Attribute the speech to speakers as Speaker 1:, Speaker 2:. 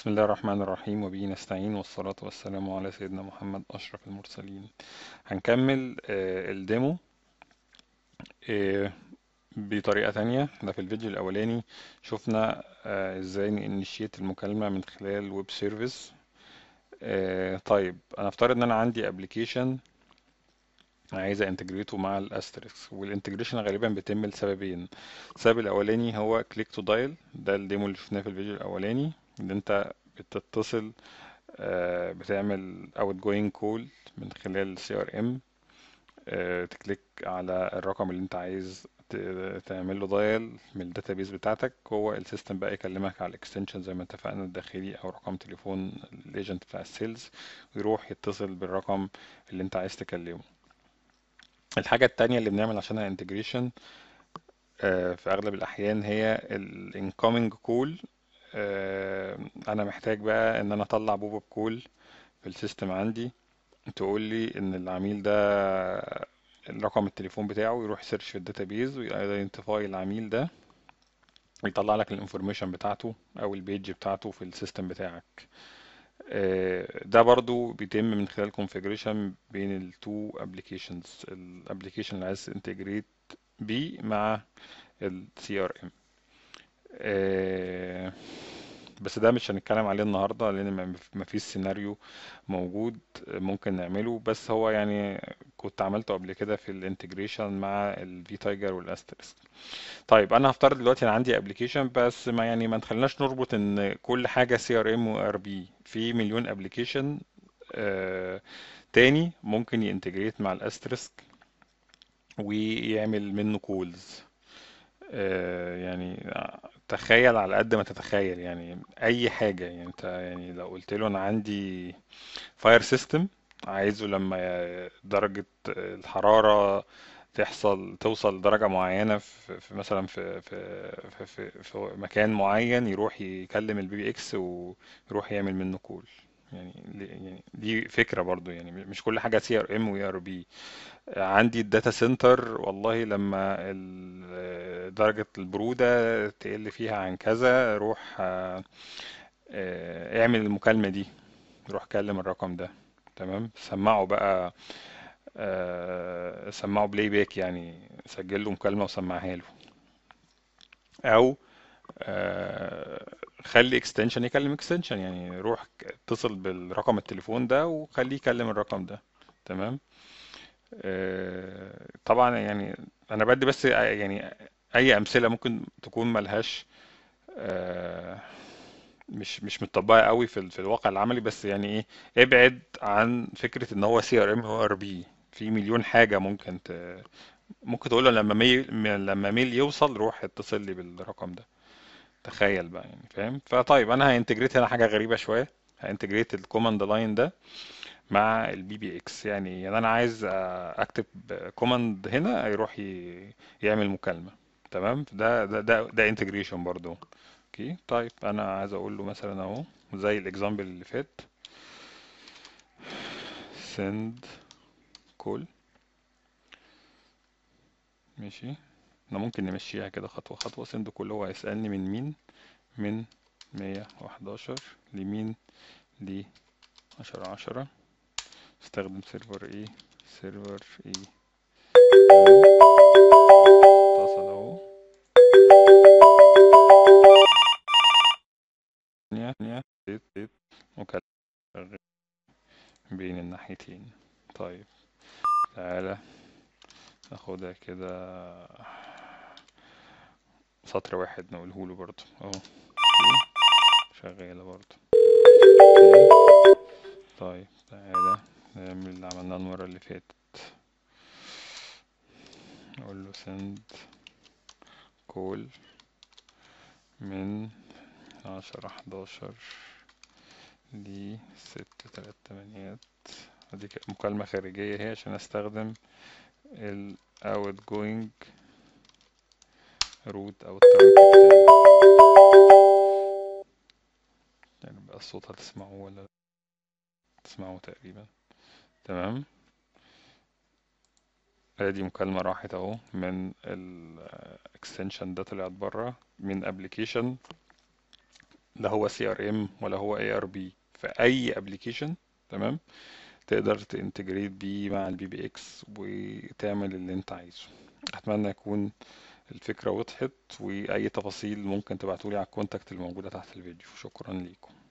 Speaker 1: بسم الله الرحمن الرحيم وبه نستعين والصلاة والسلام على سيدنا محمد أشرف المرسلين هنكمل آه، الديمو آه، بطريقة تانية احنا في الفيديو الأولاني شفنا آه، ازاي ننشيت المكالمة من خلال ويب سيرفيس طيب أنا افترض إن أنا عندي ابلكيشن عايز انتجريته مع الاستريكس والانتجريشن غالبا بيتم لسببين السبب الاولاني هو كليك تو دايل ده الديمو اللي شفناه في الفيديو الاولاني ان انت بتتصل آه، بتعمل اوت جوينج كول من خلال سي ار ام تكليك على الرقم اللي انت عايز ت- تعمل له دايل من الداتابيز بتاعتك هو السيستم بقى يكلمك على الاكستنشن زي ما اتفقنا الداخلي او رقم تليفون الايجنت بتاع السيلز ويروح يتصل بالرقم اللي انت عايز تكلمه الحاجة التانية اللي بنعمل عشانها انتجريشن في أغلب الأحيان هي ال incoming call آه، أنا محتاج بقى إن أنا أطلع بوب اب كول في السيستم عندي تقول لي إن العميل ده رقم التليفون بتاعه يروح يسيرش في الداتابيز ويدنتيفاي العميل ده ويطلع لك الانفورميشن بتاعته أو البيج بتاعته في السيستم بتاعك آه، ده برضو بيتم من خلال configuration بين التو ابلكيشنز الابلكيشن اللي عايز انتجريت بيه مع ال CRM آه، بس ده مش هنتكلم عليه النهارده لان ما ما فيش سيناريو موجود ممكن نعمله بس هو يعني كنت عملته قبل كده في الانتجريشن مع الفي تايجر والاستريسك طيب انا هفترض دلوقتي انا عندي ابلكيشن بس ما يعني ما نخليناش نربط ان كل حاجه سي ار ام وار بي في مليون ابلكيشن تاني ممكن ينتجريت مع الاستريسك ويعمل منه كولز يعني تخيل على قد ما تتخيل يعني اي حاجه يعني انت يعني لو قلت له انا عندي فاير سيستم عايزه لما درجه الحراره تحصل توصل لدرجة معينة في, في مثلا في, في, في, في, في مكان معين يروح يكلم البي بي اكس ويروح يعمل منه كول يعني ليه- يعني دي فكرة برضو يعني مش كل حاجة سي ار ام وي ار بي عندي الداتا سنتر والله لما ال- درجة البرودة تقل فيها عن كذا روح آه، آه، اعمل المكالمة دي روح كلم الرقم ده تمام سمعه بقى آه، سمعه بلاي باك يعني سجل له مكالمة وسمعها له او آه، خلي اكستنشن يكلم اكستنشن يعني روح ك- اتصل بالرقم التليفون ده وخليه يكلم الرقم ده تمام آه، طبعا يعني انا بدي بس يعني اي امثله ممكن تكون ملهاش آه، مش مش متطبقه قوي في ال- في الواقع العملي بس يعني ايه ابعد عن فكره ان هو سي ار ام هو ار بي في مليون حاجه ممكن ت... ممكن تقول له لما ميل لما ميل يوصل روح اتصل لي بالرقم ده تخيل بقى يعني فاهم فطيب انا هانتجريت هنا حاجه غريبه شويه هانتجريت الكوماند لاين ده مع البي بي اكس يعني يعني انا عايز آه، اكتب كوماند هنا يروح ي- يعمل مكالمة تمام ده ده ده ده انتجريشن برضو اوكي طيب انا عايز اقول له مثلا اهو زي الاكزامبل اللي فات send call ماشي احنا ممكن نمشيها كده خطوة خطوة send call هو هيسألني من مين من 111 لمين ل 10 10 استخدم سيرفر ايه سيرفر ايه تمام اتصل اهو ثانية ثانية زيت زيت مكالمة شغال بين الناحيتين طيب تعالى ناخدها كده سطر واحد نقوله له برضه اهو اوكي شغالة برضه اوكي طيب تعالى نعمل اللي عملناه المرة اللي فاتت نقول له send call من عشرة حداشر ل ستة تلات تمانيات دي كانت مكالمة خارجية هي عشان استخدم ال outgoing route او الترانك بتاعي يعني بقى الصوت هتسمعوه ولا لأ؟ تسمعوه تقريبا تمام ادي مكالمة راحت اهو من ال extension ده طلعت بره من application لا هو سي ار ام ولا هو اي ار بي في اي ابلكيشن تمام تقدر تنتجريت بيه مع البي بي اكس وتعمل اللي انت عايزه اتمنى يكون الفكرة وضحت واي تفاصيل ممكن تبعتولي على الكونتاكت الموجودة تحت الفيديو شكرا ليكم